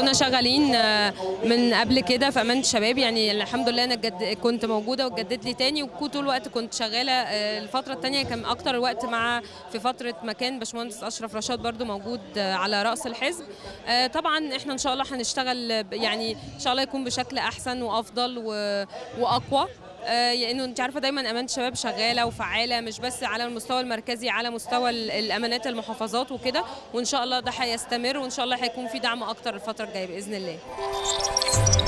كنا شغالين آه، من قبل كده في امانه الشباب يعني الحمد لله انا جد كنت موجوده واتجدد لي تاني وطول الوقت كنت شغاله آه، الفتره التانيه كان اكتر الوقت مع في فتره مكان باشمهندس اشرف رشاد برضو موجود آه، على راس الحزب آه، طبعا احنا ان شاء الله هنشتغل ب- يعني ان شاء الله يكون بشكل احسن وافضل و- واقوى آه، لانه انت عارفه دايما امانه الشباب شغاله وفعاله مش بس على المستوى المركزي على مستوى ال- الامانات المحافظات وكده وان شاء الله ده هيستمر وان شاء الله هيكون في دعم اكتر الفتره الجايه باذن الله